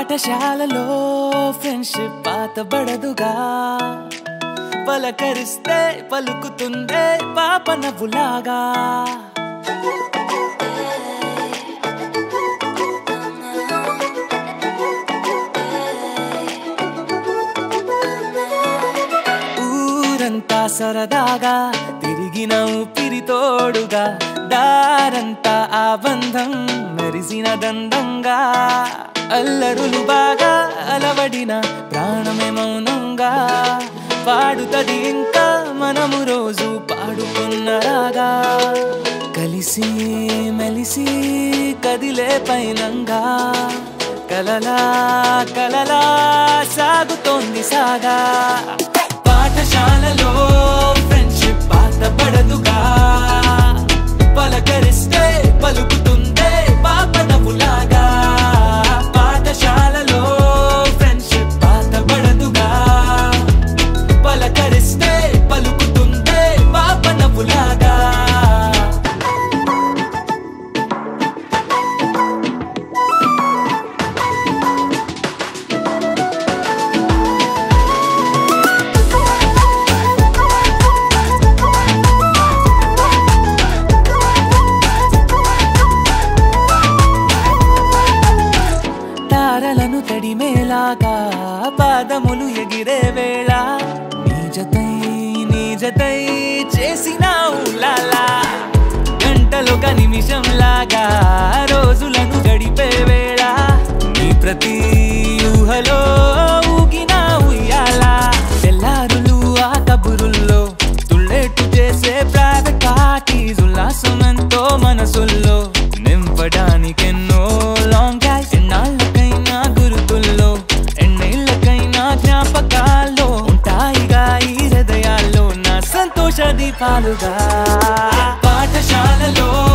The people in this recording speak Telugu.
పాఠశాలలో ఫ్రెండ్షిప్ పాతబడదుగా పలకరిస్తే పలుకుతుందే పాప నవ్వులాగా ఊరంతా సరదాగా తిరిగిన ఊపిరి తోడుగా దారంతా ఆ బంధం మెరిసిన దండంగా అల్లరులు బాగా అలవడిన ప్రాణమే మౌనంగా పాడుతది ఇంకా మనము రోజు పాడుకున్న రాగా కలిసి మెలిసి కదిలే పైనంగా కలలా కలలా సాగుతోంది సాగా పాఠశాలలో ఫ్రెండ్షిప్ పాతబడదుగా పలకరిస్తే పలుకుతుందే పాప నవ్వులాగా పాఠశాలలో ఫ్రెండ్షిప్ పాతబడదుగా పలకరిస్తే పలుకుతుందే పాప నవ్వులాగా తారలను తడిమేలాగా పాదములు ఎగిరే వేళ నీజతై నీజతై చేసిన ఉలాలా గంటలొక నిమిషం లాగా రోజులను గడిపే వేళ నీ ప్రతి ఊహలో ఊగిన ఉయ్యాల తెల్లారులు ఆ కబురుల్లో తుళ్ళెట్టు చేసే ప్రైవేట్ పార్టీస్ ఉల్లాసమెంతో మనసుల్లో నింపడానికెన్నో లాంగ్ డ్రైవ్స్ ఎన్నాళ్ళకైనా గురుతుల్లో ఎన్నేళ్ళకైనా జ్ఞాపకాల్లో ఉంటాయిగా ఈ హృదయాల్లో నా సంతోష దీపాలుగా పాఠశాలలో